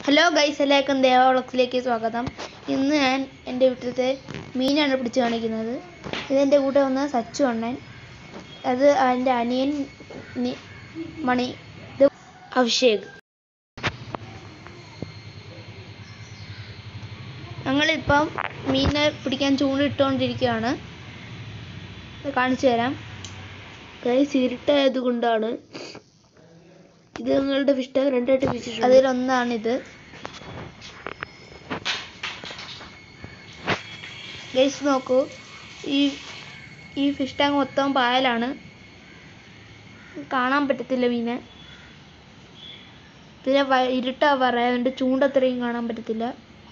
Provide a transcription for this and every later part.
hello guys എല്ലാവർക്കും ദേവവളത്തിലേക്ക് സ്വാഗതം ഇന്ന് ഞാൻ എൻ്റെ വീട്ടിലത്തെ മീനാണ് പിടിച്ച് കാണിക്കുന്നത് ഇതെൻ്റെ കൂടെ വന്ന സച്ചു അണ്ണൻ അത് എൻ്റെ അനിയൻ നി- മണി ഇത് അഭിഷേക് ഞങ്ങളിപ്പം മീനെ പിടിക്കാൻ ചൂണ്ടിട്ടുകൊണ്ടിരിക്കുകയാണ് ഇത് കാണിച്ചു തരാം ഗൈസ് ഇരുട്ടായത് കൊണ്ടാണ് ഇത് ഞങ്ങളുടെ ഫിഷ് ടാങ്ക് രണ്ടായിട്ട് പിരിച്ചിട്ടുണ്ട് അതിലൊന്നാണിത് ഗൈസ് നോക്കൂ ഈ ഈ ഫിഷ് ടാങ്ക് മൊത്തം പായലാണ് കാണാൻ പറ്റത്തില്ല മീനെ പിന്നെ വ- ഇരുട്ടാ പറയാ അതുകൊണ്ട് ചൂണ്ടത്രയും കാണാൻ പറ്റത്തില്ല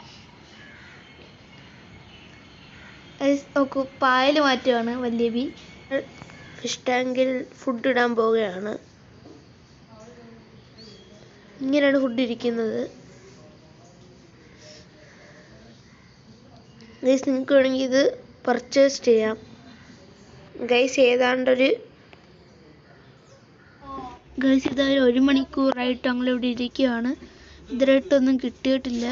ഗൈസ് നോക്കൂ പായൽ മാറ്റുകയാണ് വലിയ ബി ഫിഷ് ടാങ്കിൽ ഫുഡ് ഇടാൻ പോവുകയാണ് ഇങ്ങനെയാണ് ഫുഡ് ഇരിക്കുന്നത് ഗൈസ് നിങ്ങൾക്ക് വേണമെങ്കിൽ ഇത് പർച്ചേസ് ചെയ്യാം ഗൈസ് ഏതാണ്ടൊരു ഗൈസ് ഇതായാലും ഒരു മണിക്കൂറായിട്ട് ഞങ്ങൾ ഇവിടെ ഇരിക്കുകയാണ് ഇതുവരെയായിട്ടൊന്നും കിട്ടിയിട്ടില്ല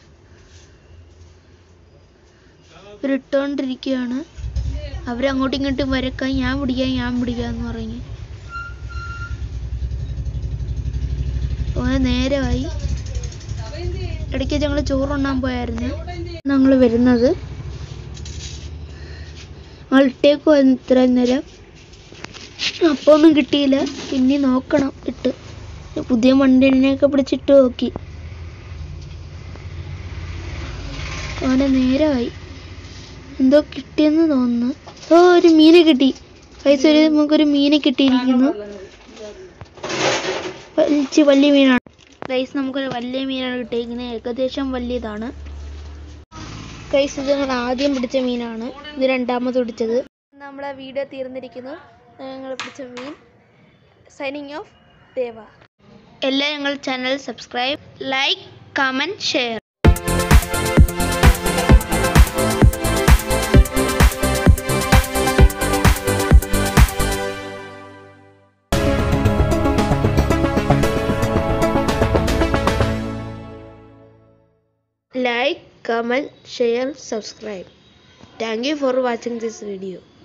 ഇവരിട്ടോണ്ടിരിക്കുകയാണ് അവരങ്ങോട്ടും ഇങ്ങോട്ടും വരക്കാൻ ഞാൻ പിടിക്കാം ഞാൻ പിടിക്കാന്ന് പറഞ്ഞു അങ്ങനെ നേരമായി ഇടയ്ക്ക് ഞങ്ങൾ ചോറുണ്ണാൻ പോയായിരുന്നു ഞങ്ങൾ വരുന്നത് ഞങ്ങൾ ഇട്ടേക്കുമായിരുന്നു ഇത്രയും നേരം അപ്പോൾ ഒന്നും കിട്ടിയില്ല പിന്നെ നോക്കണം ഇട്ട് പുതിയ മണ്ണിനെയൊക്കെ പിടിച്ചിട്ട് നോക്കി അവനെ നേരമായി എന്തോ കിട്ടിയെന്ന് തോന്നുന്നു ഓ ഒരു മീനെ കിട്ടി പൈസ ഒരു നമുക്കൊരു മീനെ കിട്ടിയിരിക്കുന്നു വലിച്ച് വലിയ മീനാണ് ഗൈസ് നമുക്കൊരു വലിയ മീനാണ് കിട്ടിയിരിക്കുന്നത് ഏകദേശം വലിയതാണ് ഗൈസ് ഇത് ഞങ്ങൾ ആദ്യം പിടിച്ച മീനാണ് ഇത് രണ്ടാമത് പിടിച്ചത് നമ്മളെ വീഡിയോ തീർന്നിരിക്കുന്നു ഞങ്ങൾ പിടിച്ച മീൻ സൈനിങ് ഓഫ് ദേവ എല്ലാ ഞങ്ങൾ channel subscribe like comment share like comment share subscribe thank you for watching this video